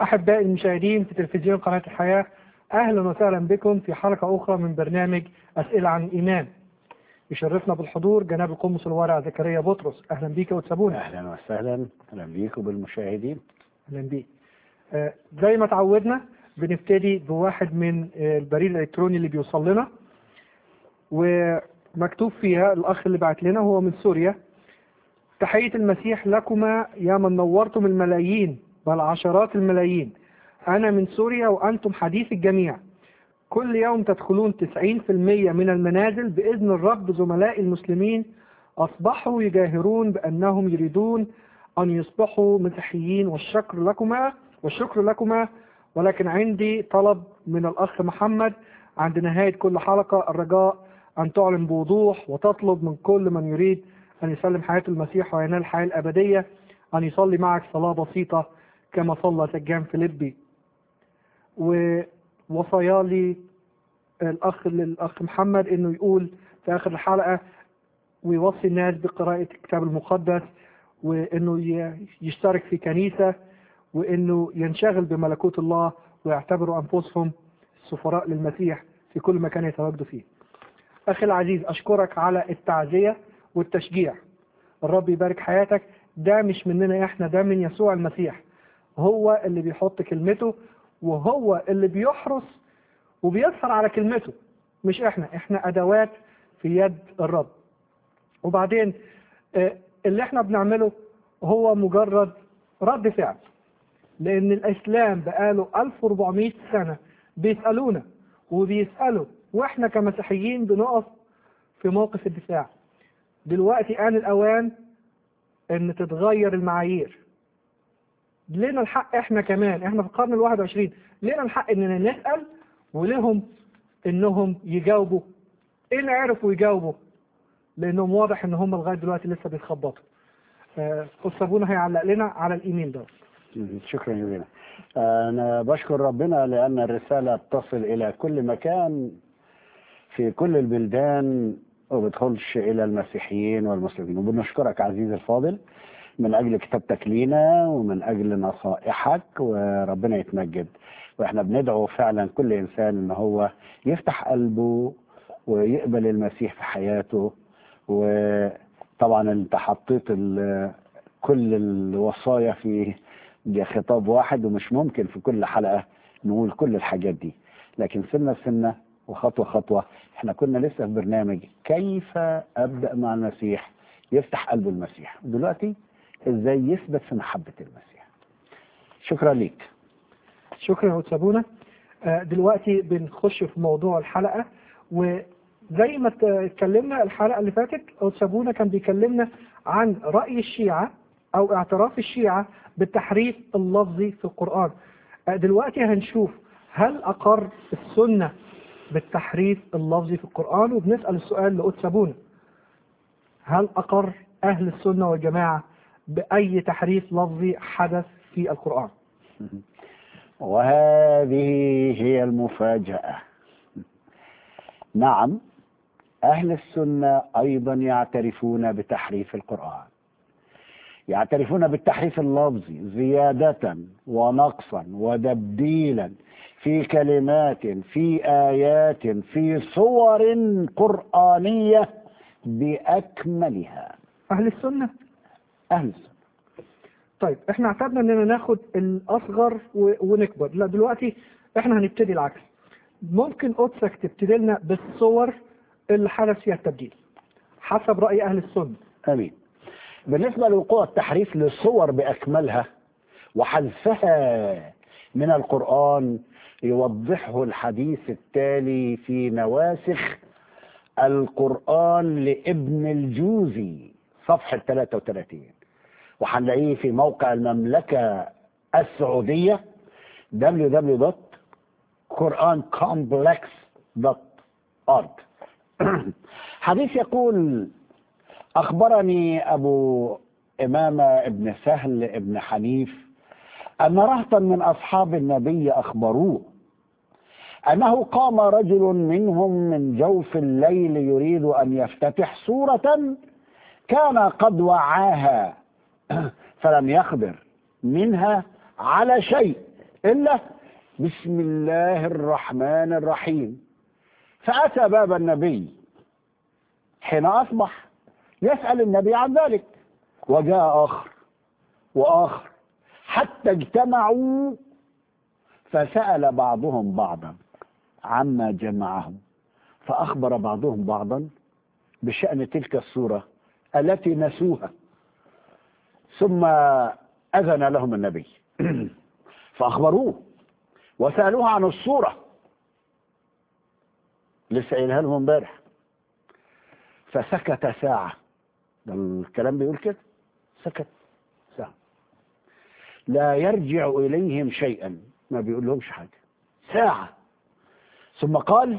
أحبائي المشاهدين في تلفزيون قناة الحياة أهلا وسهلا بكم في حلقة أخرى من برنامج أسئلة عن الإيمان يشرفنا بالحضور جناب القمص الورع زكريا بطرس أهلا بيك وتسابونا اهلا وسهلا اهلا بيكم بالمشاهدين أهلا بيك آه، زي ما تعودنا بنبتدي بواحد من آه، البريد الإلكتروني اللي بيوصل لنا ومكتوب فيها الأخ اللي بعت لنا هو من سوريا تحية المسيح لكما يا من نورتم الملايين بل عشرات الملايين أنا من سوريا وأنتم حديث الجميع كل يوم تدخلون 90% من المنازل بإذن الرب زملاء المسلمين أصبحوا يجاهرون بأنهم يريدون أن يصبحوا مسيحيين والشكر لكما والشكر لكما ولكن عندي طلب من الأخ محمد عند نهاية كل حلقة الرجاء أن تعلن بوضوح وتطلب من كل من يريد أن يسلم حياته المسيح وينال الحياة الأبدية أن يصلي معك صلاة بسيطة كما صلى سجان فيليبي ووصايا لي الأخ للأخ محمد إنه يقول في آخر الحلقة ويوصي الناس بقراءة الكتاب المقدس وإنه ي- يشترك في كنيسة وإنه ينشغل بملكوت الله ويعتبروا أنفسهم سفراء للمسيح في كل مكان يتواجدوا فيه أخي العزيز أشكرك على التعزية والتشجيع الرب يبارك حياتك ده مش مننا احنا ده من يسوع المسيح هو اللي بيحط كلمته وهو اللي بيحرس وبيسهر على كلمته مش احنا احنا ادوات في يد الرب وبعدين آه، اللي احنا بنعمله هو مجرد رد فعل لان الاسلام بقاله 1400 سنة بيسألونا وبيسألوا واحنا كمسيحيين بنقف في موقف الدفاع دلوقتي آن الأوان إن تتغير المعايير لنا الحق إحنا كمان إحنا في القرن الواحد وعشرين لنا الحق إننا نسأل ولهم إنهم يجاوبوا إن عرفوا يجاوبوا لأنهم واضح إن هم لغاية دلوقتي لسه بيتخبطوا آه، أستاذ أبونا هيعلق لنا على الإيميل ده شكرا جزيلا انا بشكر ربنا لان الرساله بتصل الى كل مكان في كل البلدان وبتخلش الى المسيحيين والمسلمين وبنشكرك عزيزي الفاضل من اجل كتابتك لينا ومن اجل نصائحك وربنا يتمجد واحنا بندعو فعلا كل انسان ان هو يفتح قلبه ويقبل المسيح في حياته وطبعا انت حطيت ال- كل الوصايا في خطاب واحد ومش ممكن في كل حلقه نقول كل الحاجات دي لكن سنه سنه وخطوه خطوه احنا كنا لسه في برنامج كيف ابدا مع المسيح يفتح قلب المسيح دلوقتي ازاي يثبت في محبه المسيح شكرا ليك شكرا يا أستاذ أبونا آه، دلوقتي بنخش في موضوع الحلقة وزي ما ت- اتكلمنا الحلقة اللي فاتت أستاذ أبونا كان بيكلمنا عن رأي الشيعة أو اعتراف الشيعة بالتحريف اللفظي في القرآن آه، دلوقتي هنشوف هل أقر السنة بالتحريف اللفظي في القرآن وبنسأل السؤال لأستاذ أبونا هل أقر أهل السنة والجماعة بأي تحريف لفظي حدث في القرآن وهذه هي المفاجأة نعم أهل السنة أيضا يعترفون بتحريف القرآن يعترفون بالتحريف اللفظي زيادة ونقصا وتبديلا في كلمات في آيات في صور قرآنية بأكملها أهل السنة أهل السنة طيب احنا اعتدنا اننا ناخد الاصغر و- ونكبر لا دلوقتي احنا هنبتدي العكس ممكن قدسك تبتدي لنا بالصور اللي حدث فيها التبديل حسب رأي اهل السنة امين. بالنسبه لوقوع التحريف للصور باكملها وحذفها من القران يوضحه الحديث التالي في نواسخ القران لابن الجوزي صفحه 33 وهنلاقيه في موقع المملكه السعوديه www.qurancomplex.org حديث يقول أخبرني أبو إمامة ابن سهل ابن حنيف أن رهطا من أصحاب النبي أخبروه أنه قام رجل منهم من جوف الليل يريد أن يفتتح سورة كان قد وعاها فلم يخبر منها على شيء إلا بسم الله الرحمن الرحيم فأتى باب النبي حين أصبح يسأل النبي عن ذلك وجاء آخر وآخر حتى اجتمعوا فسأل بعضهم بعضا عما جمعهم فأخبر بعضهم بعضا بشأن تلك الصورة التي نسوها ثم أذن لهم النبي فأخبروه وسألوه عن الصورة لسه قايلها لهم امبارح فسكت ساعة ده الكلام بيقول كده سكت ساعة لا يرجع إليهم شيئا ما بيقول لهمش حاجة ساعة ثم قال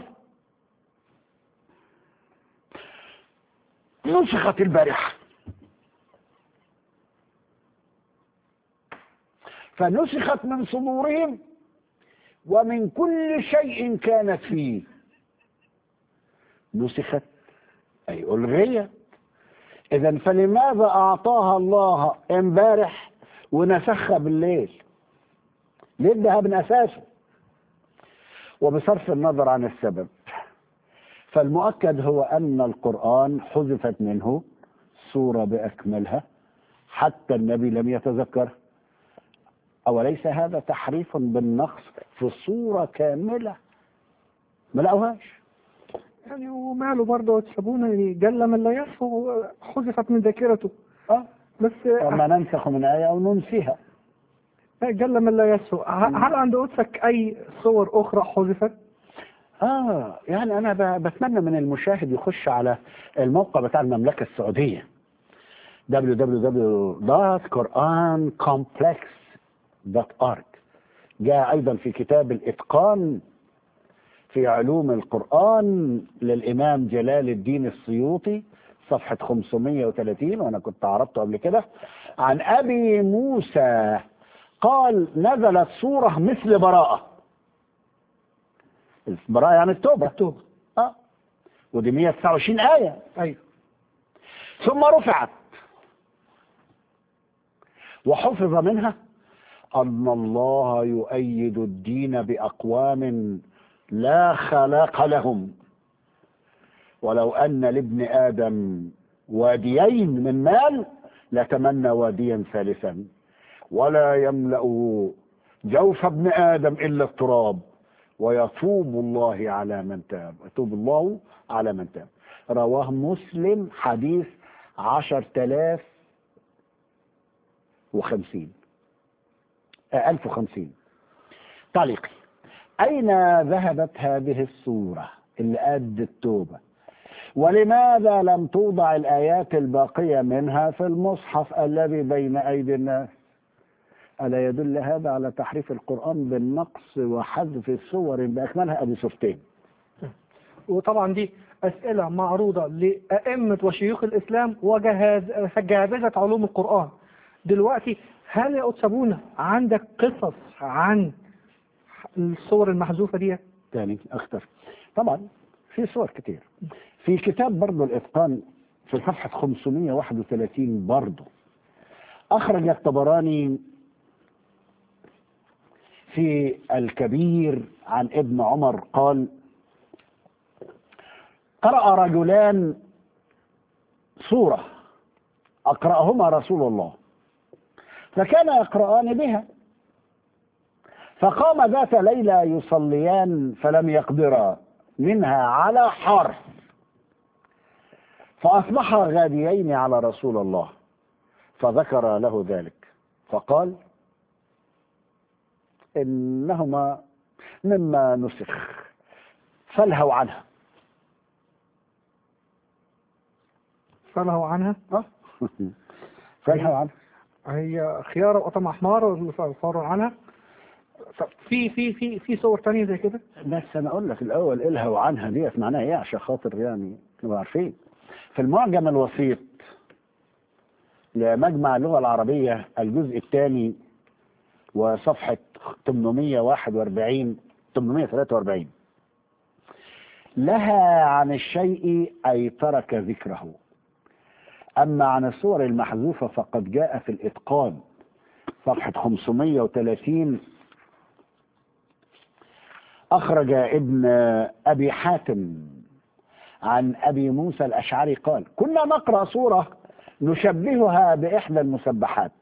نسخت البارحة فنسخت من صدورهم ومن كل شيء كانت فيه نسخت أي ألغيت إذا فلماذا أعطاها الله امبارح ونسخها بالليل ليه ده من أساسه وبصرف النظر عن السبب فالمؤكد هو أن القرآن حذفت منه سورة بأكملها حتى النبي لم يتذكر أوليس هذا تحريف بالنقص في الصورة كاملة ما لقوهاش يعني وماله برضه تسابونا يعني جل من لا يصفو حذفت من ذاكرته أه بس وما ننسخ من آية أو ننسيها جل من لا يصفو ه- هل عند قدسك أي صور أخرى حذفت؟ آه يعني أنا ب- بتمنى من المشاهد يخش على الموقع بتاع المملكة السعودية www.qurancomplex.org جاء أيضا في كتاب الإتقان في علوم القرآن للإمام جلال الدين السيوطي صفحة 530 وأنا كنت عرضته قبل كده عن أبي موسى قال نزلت سورة مثل براءة براءة يعني التوبة التوبة اه ودي 129 آية أيوه ثم رفعت وحفظ منها أن الله يؤيد الدين بأقوام لا خلاق لهم ولو أن لابن آدم واديين من مال لتمنى واديا ثالثا ولا يملأ جوف ابن آدم إلا التراب ويتوب الله على من تاب يتوب الله على من تاب رواه مسلم حديث عشر تلاف وخمسين آه، ألف وخمسين تعليقي أين ذهبت هذه السورة اللي قد التوبة ولماذا لم توضع الآيات الباقية منها في المصحف الذي بين أيدي الناس ألا يدل هذا على تحريف القرآن بالنقص وحذف الصور بأكملها أبي سفتين وطبعا دي أسئلة معروضة لأئمة وشيوخ الإسلام وجهاز جهازة علوم القرآن دلوقتي هل يا أتسابونا عندك قصص عن الصور المحذوفة دي تاني أختر طبعا في صور كتير في كتاب برضه الإتقان في صفحة 531 برضه أخرج الطبراني في الكبير عن ابن عمر قال قرأ رجلان سورة أقرأهما رسول الله فكان يقرآن بها فقام ذات ليلة يصليان فلم يقدرا منها على حرف فأصبحا غاديين على رسول الله فذكر له ذلك فقال إنهما مما نسخ فالهوا عنها فله عنها أه؟ فالهوا عنها هي خيارة وقطم أحمر فار عنها طب في في في في صور تانية زي كده بس انا اقول لك الاول الهوا عنها ديت معناها ايه عشان خاطر يعني نبقى عارفين في المعجم الوسيط لمجمع اللغه العربيه الجزء الثاني وصفحه 841 843 لها عن الشيء اي ترك ذكره اما عن الصور المحذوفه فقد جاء في الاتقان صفحه 530 أخرج ابن أبي حاتم عن أبي موسى الأشعري قال كنا نقرأ سورة نشبهها بإحدى المسبحات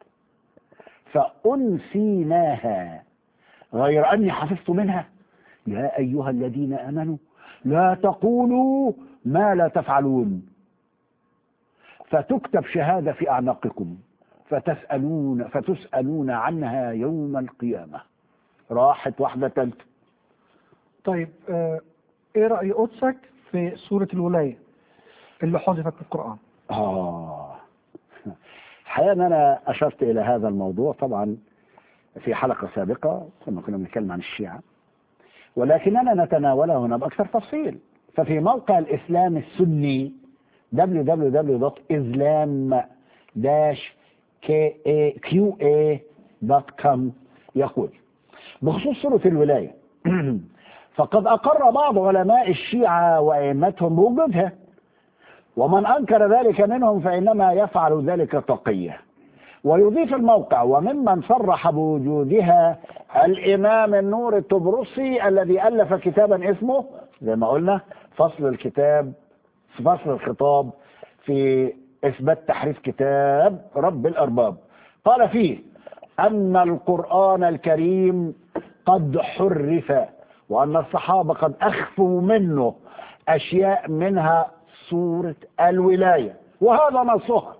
فأنسيناها غير أني حفظت منها يا أيها الذين آمنوا لا تقولوا ما لا تفعلون فتكتب شهادة في أعناقكم فتسألون فتسألون عنها يوم القيامة راحت واحدة تالتة طيب آه، ايه رأي قدسك في سورة الولاية اللي حذفت في القرآن آه الحقيقة أن أنا أشرت إلى هذا الموضوع طبعا في حلقة سابقة لما كنا بنتكلم عن الشيعة ولكننا نتناوله هنا بأكثر تفصيل ففي موقع الإسلام السني www.islam-qa.com يقول بخصوص سورة الولاية فقد أقر بعض علماء الشيعة وأئمتهم بوجودها ومن أنكر ذلك منهم فإنما يفعل ذلك تقية ويضيف الموقع وممن صرح بوجودها الإمام النور الطبرسي الذي ألف كتابا اسمه زي ما قلنا فصل الكتاب فصل الخطاب في إثبات تحريف كتاب رب الأرباب قال فيه أن القرآن الكريم قد حرف وأن الصحابة قد أخفوا منه أشياء منها سورة الولاية وهذا نصها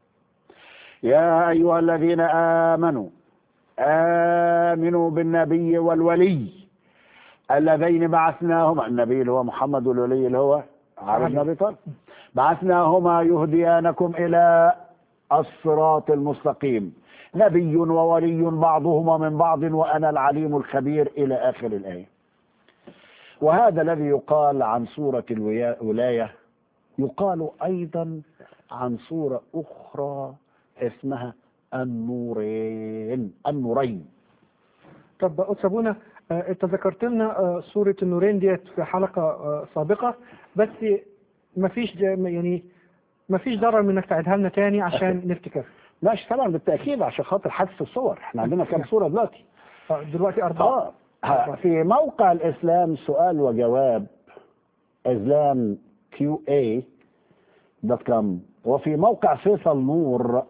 يا أيها الذين آمنوا آمنوا بالنبي والولي اللذين بعثناهما النبي اللي هو محمد والولي اللي هو علي بن أبي طالب بعثناهما يهديانكم إلى الصراط المستقيم نبي وولي بعضهما من بعض وأنا العليم الخبير إلى آخر الآية وهذا الذي يقال عن سورة الولاية يقال أيضا عن سورة أخرى اسمها النورين النورين طب قدس ابونا آه، انت ذكرت لنا آه، سورة النورين ديت في حلقة آه، سابقة بس مفيش ج- يعني مفيش ضرر من انك تعيدها لنا تاني عشان نفتكر ماشي طبعا بالتأكيد عشان خاطر حذف الصور احنا عندنا كام صورة دلوقتي آه، دلوقتي أربعة اه ها، في موقع الإسلام سؤال وجواب إسلام كيو اي دوت كوم وفي موقع فيصل نور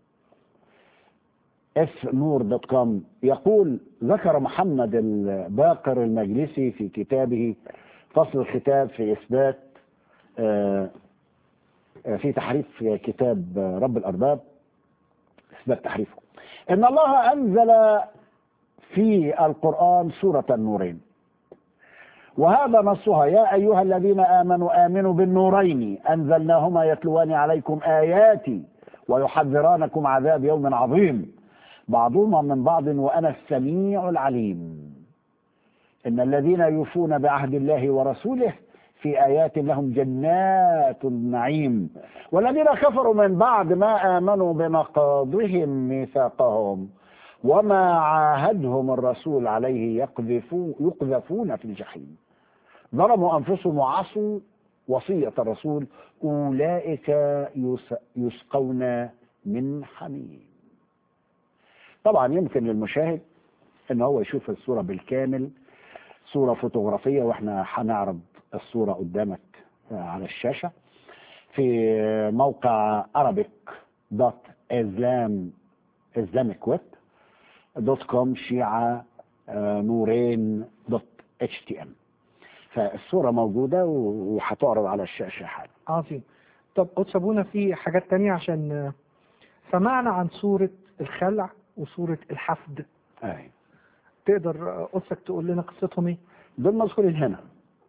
اف نور دوت كوم يقول ذكر محمد الباقر المجلسي في كتابه فصل الختاب في إثبات آه، آه، في تحريف كتاب رب الأرباب إثبات تحريفه إن الله أنزل في القرآن سورة النورين وهذا نصها يا أيها الذين آمنوا آمنوا بالنورين أنزلناهما يتلوان عليكم آياتي ويحذرانكم عذاب يوم عظيم بعضهما من بعض وأنا السميع العليم إن الذين يوفون بعهد الله ورسوله في آيات لهم جنات النعيم والذين كفروا من بعد ما آمنوا بنقاضهم ميثاقهم وما عاهدهم الرسول عليه يقذفون يقذفون في الجحيم ظلموا أنفسهم وعصوا وصية الرسول أولئك يس- يسقون من حميم طبعا يمكن للمشاهد ان هو يشوف الصورة بالكامل صورة فوتوغرافية واحنا هنعرض الصورة قدامك على الشاشة في موقع arabic دوت اسلام اسلامك ويب دوت كوم شيعة آه، نورين دوت اتش تي ام فالصورة موجودة وهتعرض على الشاشة حالا عظيم طب قدس ابونا في حاجات تانية عشان آه، سمعنا عن سورة الخلع وسورة الحفد أي. تقدر آه، قدسك تقول لنا قصتهم ايه؟ دول مذكورين هنا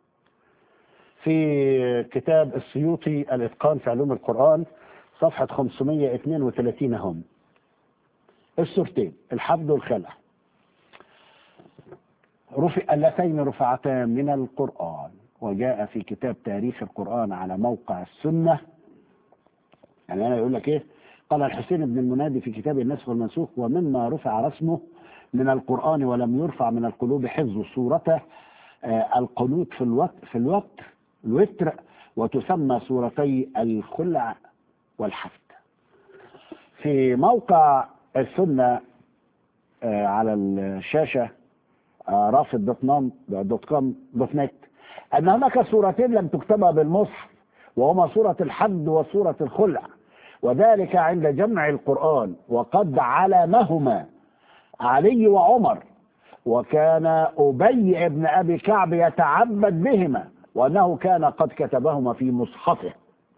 في كتاب السيوطي الإتقان في علوم القرآن صفحة 532 هم السورتين الحفظ والخلع رفع اللتين رفعتان من القرآن وجاء في كتاب تاريخ القرآن على موقع السنة يعني أنا يقول لك إيه قال الحسين بن المنادي في كتاب النسخ والمنسوخ ومما رفع رسمه من القرآن ولم يرفع من القلوب حفظ صورته آه، القنوت في الوتر في الوتر الوتر وتسمى سورتي الخلع والحفد في موقع السنة آه، على الشاشة آه، رافد دوت نام دوت كوم دوت نت ان هناك سورتين لم تكتبا بالمصحف وهما سورة الحد وسورة الخلع وذلك عند جمع القرآن وقد علمهما علي وعمر وكان أبي ابن أبي كعب يتعبد بهما وأنه كان قد كتبهما في مصحفه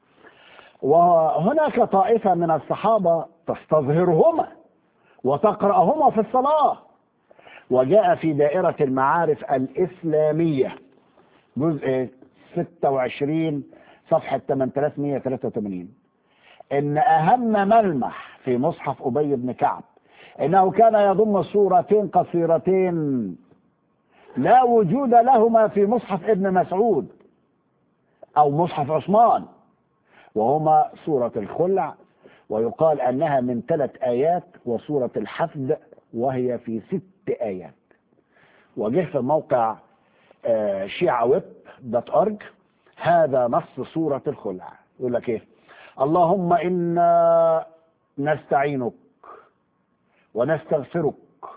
وهناك طائفة من الصحابة تستظهرهما وتقرأهما في الصلاة وجاء في دائرة المعارف الإسلامية جزء 26 صفحة 8383 إن أهم ملمح في مصحف أبي بن كعب إنه كان يضم سورتين قصيرتين لا وجود لهما في مصحف ابن مسعود أو مصحف عثمان وهما سورة الخلع ويقال أنها من ثلاث آيات وسورة الحفد وهي في ست آيات وجه في موقع آه، شيعة ويب دوت أورج هذا نص سورة الخلع يقول لك إيه اللهم إنا نستعينك ونستغفرك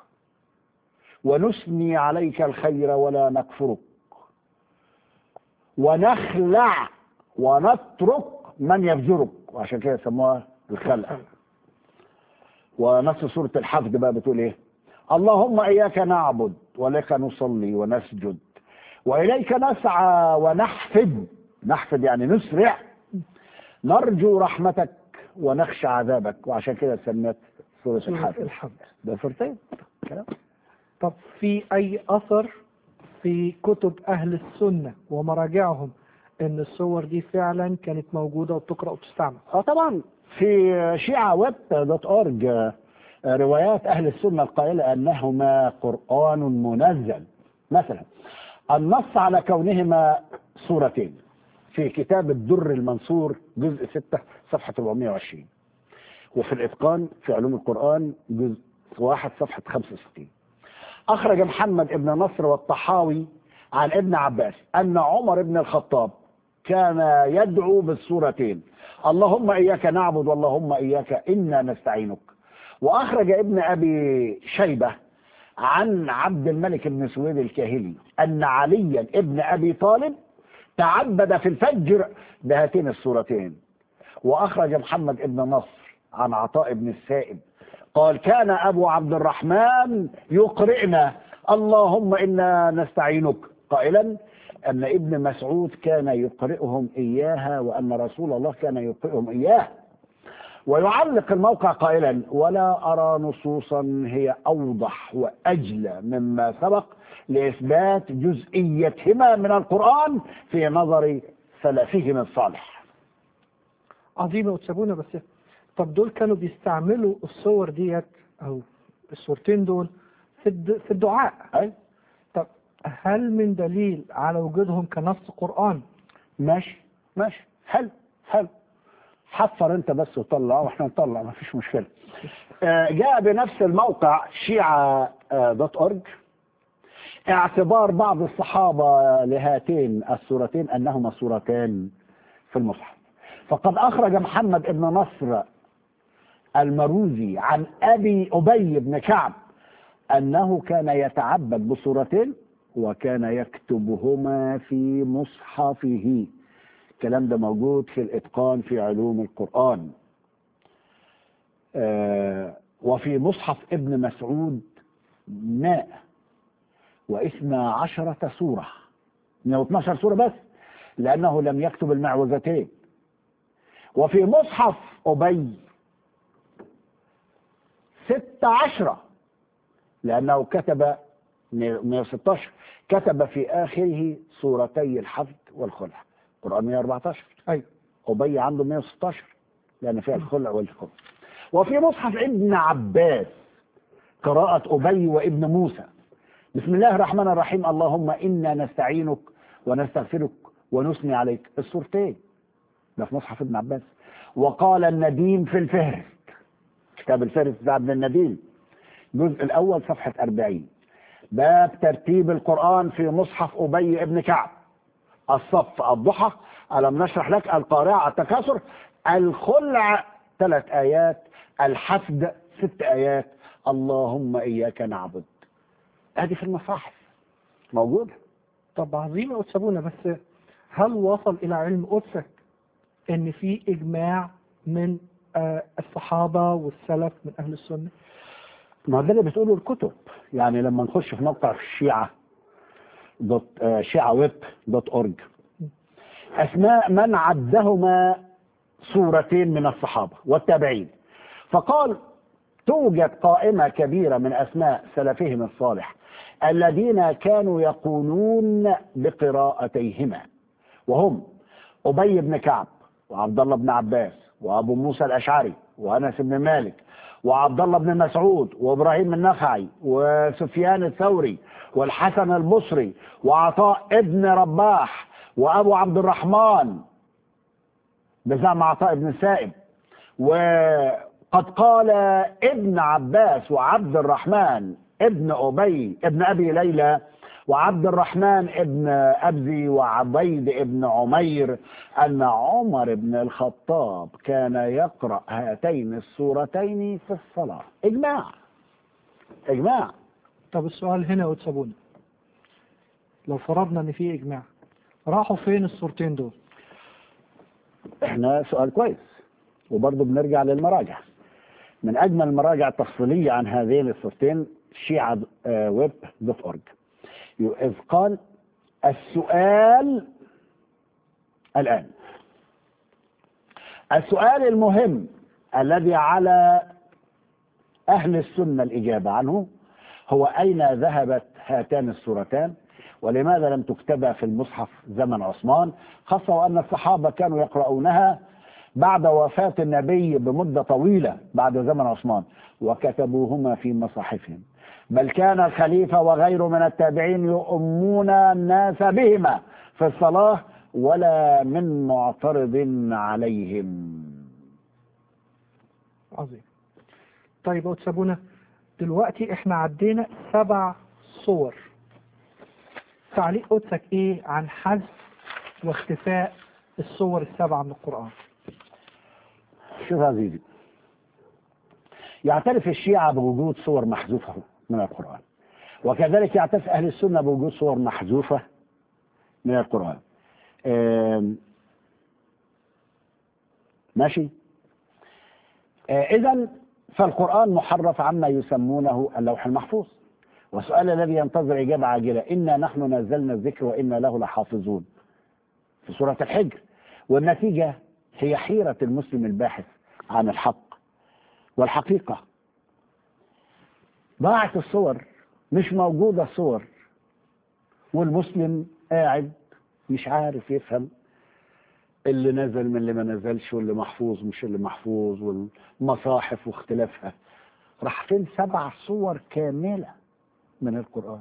ونثني عليك الخير ولا نكفرك ونخلع ونترك من يفجرك وعشان كده سموها الخلع ونص سورة الحفد بقى بتقول ايه اللهم اياك نعبد ولك نصلي ونسجد واليك نسعى ونحفد نحفد يعني نسرع نرجو رحمتك ونخشى عذابك وعشان كده سميت سورة سورة الحفد الحفد ده سورتين كلام طب في أي أثر في كتب أهل السنة ومراجعهم إن الصور دي فعلا كانت موجودة وبتقرأ وتستعمل اه طبعا في شيعة ويب دوت اورج آه، روايات اهل السنة القائلة انهما قرآن منزل مثلا النص على كونهما سورتين في كتاب الدر المنصور جزء 6 صفحة 420 وفي الإتقان في علوم القرآن جزء واحد صفحة 65 أخرج محمد ابن نصر والطحاوي عن ابن عباس أن عمر بن الخطاب كان يدعو بالسورتين اللهم إياك نعبد واللهم إياك إنا نستعينك وأخرج ابن أبي شيبة عن عبد الملك بن سويد الكاهلي أن عليا ابن أبي طالب تعبد في الفجر بهاتين السورتين وأخرج محمد ابن نصر عن عطاء بن السائب قال كان أبو عبد الرحمن يقرئنا اللهم إنا نستعينك قائلا أن ابن مسعود كان يقرئهم إياها وأن رسول الله كان يقرئهم إياه ويعلق الموقع قائلا ولا أرى نصوصا هي أوضح وأجلى مما سبق لإثبات جزئيتهما من القرآن في نظر سلفهم الصالح عظيمة وتسابونا بس طب دول كانوا بيستعملوا الصور ديت أو الصورتين دول في الد- في الدعاء أي طب هل من دليل على وجودهم كنص قرآن ماشي ماشي حلو حلو حفر انت بس وطلع واحنا نطلع ما فيش مشكله آه، جاء بنفس الموقع شيعة آه، دوت اورج اعتبار بعض الصحابة لهاتين السورتين انهما سورتان في المصحف فقد اخرج محمد ابن نصر المروزي عن ابي ابي بن كعب انه كان يتعبد بسورتين وكان يكتبهما في مصحفه الكلام ده موجود في الإتقان في علوم القرآن آه وفي مصحف ابن مسعود ماء واثنى عشرة سورة 112 سورة بس لأنه لم يكتب المعوذتين وفي مصحف أبي ستة عشرة لأنه كتب 116 كتب في آخره سورتي الحفظ والخلع القرآن 114 أيوة أبي عنده 116 لأن فيها الخلع والخلع وفي مصحف ابن عباس قراءة أبي وابن موسى بسم الله الرحمن الرحيم اللهم إنا نستعينك ونستغفرك ونثني عليك السورتين ده في مصحف ابن عباس وقال النديم في الفهرست كتاب الفهرست بتاع ابن النديم الجزء الأول صفحة 40 باب ترتيب القرآن في مصحف أبي ابن كعب الصف الضحى ألم نشرح لك القارعة التكاثر الخلع ثلاث آيات الحفد ست آيات اللهم إياك نعبد هذه في المصاحف موجودة طب عظيم يا أستاذ بس هل وصل إلى علم قدسك إن في إجماع من آه، الصحابة والسلف من أهل السنة؟ ما ده اللي بتقوله الكتب يعني لما نخش في موقع الشيعة دوت آه، شيعة ويب دوت أورج أسماء من عدهما صورتين من الصحابة والتابعين فقال توجد قائمة كبيرة من أسماء سلفهم الصالح الذين كانوا يقولون بقراءتيهما وهم أبي بن كعب وعبد الله بن عباس وأبو موسى الأشعري وأنس بن مالك وعبد الله بن مسعود وإبراهيم النخعي وسفيان الثوري والحسن البصري وعطاء ابن رباح وأبو عبد الرحمن بزعم عطاء بن سائب وقد قال ابن عباس وعبد الرحمن ابن أبي ابن أبي ليلى وعبد الرحمن ابن أبزي وعبيد ابن عمير أن عمر بن الخطاب كان يقرأ هاتين السورتين في الصلاة إجماع إجماع طب السؤال هنا يا أستاذ لو فرضنا إن في إجماع راحوا فين الصورتين دول؟ احنا سؤال كويس وبرضه بنرجع للمراجع من اجمل المراجع التفصيليه عن هذين الصورتين شيعة آه، ويب دوت اورج اذ قال السؤال الان السؤال المهم الذي على اهل السنه الاجابه عنه هو اين ذهبت هاتان السورتان ولماذا لم تكتبا في المصحف زمن عثمان خاصة وأن الصحابة كانوا يقرؤونها بعد وفاة النبي بمدة طويلة بعد زمن عثمان وكتبوهما في مصاحفهم بل كان الخليفة وغيره من التابعين يؤمون الناس بهما في الصلاة ولا من معترض عليهم عظيم طيب يا أستاذ دلوقتي احنا عدينا سبع صور تعليق قدسك ايه عن حذف واختفاء الصور السبعة من القرآن شوف يا عزيزي يعترف الشيعة بوجود صور محذوفة من القرآن وكذلك يعترف أهل السنة بوجود صور محذوفة من القرآن آم، ماشي إذا فالقرآن محرف عما يسمونه اللوح المحفوظ والسؤال الذي ينتظر إجابة عاجلة إنا نحن نزلنا الذكر وإنا له لحافظون في سورة الحجر والنتيجة هي حيرة المسلم الباحث عن الحق والحقيقة ضاعت الصور مش موجودة الصور والمسلم قاعد مش عارف يفهم اللي نزل من اللي ما نزلش واللي محفوظ مش اللي محفوظ والمصاحف واختلافها راح فين سبع صور كاملة من القرآن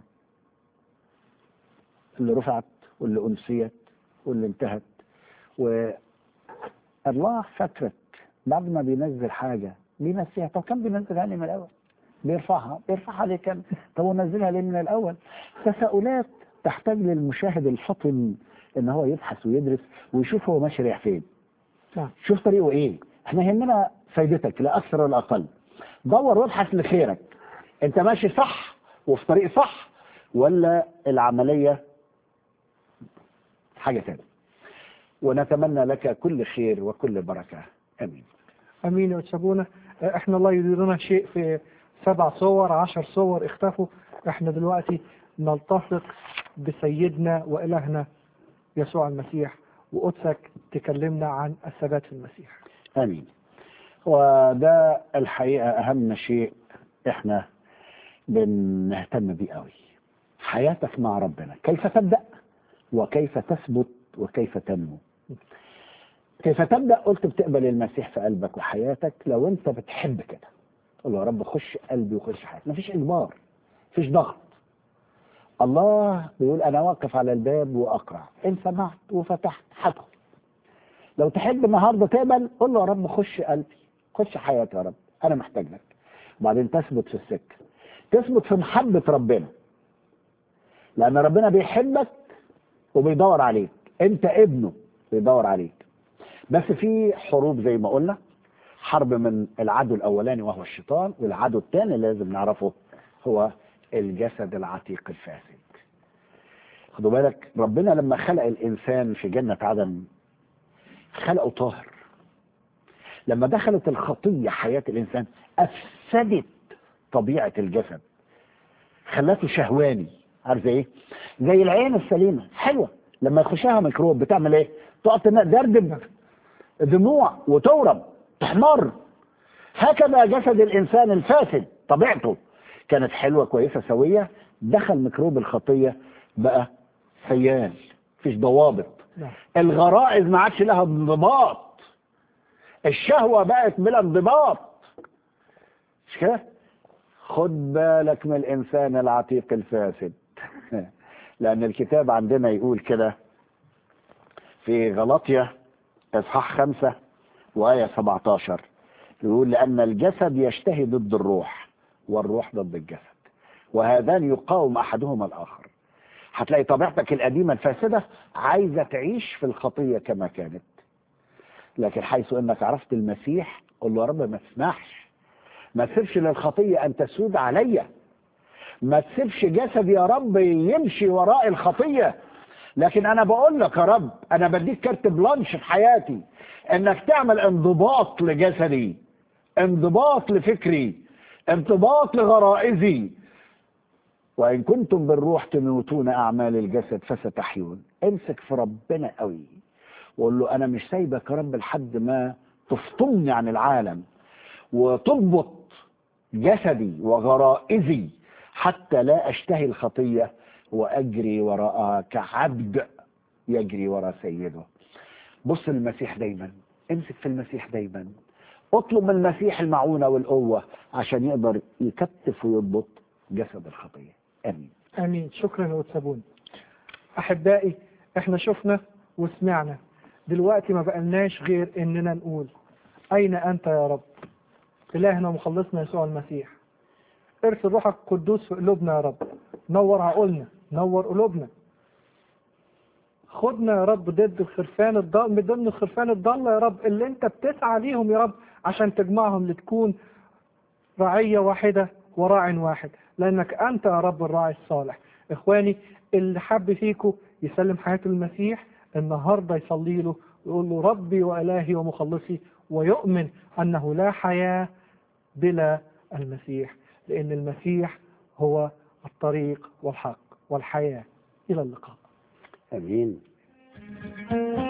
اللي رفعت واللي أنسيت واللي انتهت والله فاكرك بعد ما بينزل حاجة بينسيها طب كان بينزلها لي من الأول بيرفعها بيرفعها ليه كان طب ونزلها ليه من الأول تساؤلات تحتاج للمشاهد الفطن ان هو يبحث ويدرس ويشوف هو ماشي رايح فين نعم شوف طريقه ايه احنا يهمنا فايدتك لا اكثر ولا اقل دور وابحث لخيرك انت ماشي صح وفي طريق صح ولا العملية حاجة تانية ونتمنى لك كل خير وكل بركة امين امين يا أستاذ احنا الله يديرنا شيء في سبع صور عشر صور اختفوا احنا دلوقتي نلتصق بسيدنا وإلهنا يسوع المسيح وقدسك تكلمنا عن الثبات في المسيح امين وده الحقيقة اهم شيء احنا بنهتم بيه قوي حياتك مع ربنا كيف تبدأ وكيف تثبت وكيف تنمو كيف تبدأ قلت بتقبل المسيح في قلبك وحياتك لو انت بتحب كده قول له يا رب خش قلبي وخش حياتي مفيش اجبار مفيش ضغط الله بيقول انا واقف على الباب واقرع ان سمعت وفتحت هدخل لو تحب النهارده تقبل قول له يا رب خش قلبي خش حياتي يا رب انا محتاج لك وبعدين تثبت في السكه تثبت في محبه ربنا لان ربنا بيحبك وبيدور عليك انت ابنه بيدور عليك بس في حروب زي ما قلنا حرب من العدو الاولاني وهو الشيطان والعدو الثاني اللي لازم نعرفه هو الجسد العتيق الفاسد خدوا بالك ربنا لما خلق الإنسان في جنة عدن خلقه طاهر لما دخلت الخطية حياة الإنسان أفسدت طبيعة الجسد خلته شهواني عارف زي ايه؟ زي العين السليمة حلوة لما يخشها ميكروب بتعمل ايه؟ تقعد تدردب دموع وتورم تحمر هكذا جسد الإنسان الفاسد طبيعته كانت حلوة كويسة سوية دخل ميكروب الخطية بقى سيال مفيش ضوابط نعم الغرائز ما عادش لها انضباط الشهوة بقت بلا انضباط مش كده خد بالك من الإنسان العتيق الفاسد لأن الكتاب عندنا يقول كده في غلطية إصحاح خمسة وآية 17 يقول لأن الجسد يشتهي ضد الروح والروح ضد الجسد وهذان يقاوم أحدهما الآخر هتلاقي طبيعتك القديمة الفاسدة عايزة تعيش في الخطية كما كانت لكن حيث انك عرفت المسيح قل له يا رب ما تسمحش ما تسيبش للخطية ان تسود عليا ما تسيبش جسدي يا رب يمشي وراء الخطية لكن انا بقول لك يا رب انا بديك كارت بلانش في حياتي انك تعمل انضباط لجسدي انضباط لفكري انضباط لغرائزي وإن كنتم بالروح تموتون أعمال الجسد فستحيون امسك في ربنا قوي وقول له أنا مش سايبك يا رب لحد ما تفطمني عن العالم وتضبط جسدي وغرائزي حتى لا أشتهي الخطية وأجري وراءها كعبد يجري وراء سيده بص للمسيح دايما امسك في المسيح دايما اطلب من المسيح المعونة والقوة عشان يقدر يكتف ويضبط جسد الخطية امين امين شكرا وتسابون احبائي احنا شفنا وسمعنا دلوقتي ما بقلناش غير اننا نقول اين انت يا رب الهنا ومخلصنا يسوع المسيح ارسل روحك القدوس في قلوبنا يا رب نور عقولنا نور قلوبنا خدنا يا رب ضد الخرفان الضال من ضمن الخرفان الضالة يا رب اللي انت بتسعى ليهم يا رب عشان تجمعهم لتكون رعية واحدة وراع واحد لانك انت يا رب الراعي الصالح اخواني اللي حب فيكم يسلم حياته المسيح النهارده يصلي له ويقول له ربي والهي ومخلصي ويؤمن انه لا حياه بلا المسيح لان المسيح هو الطريق والحق والحياه الى اللقاء امين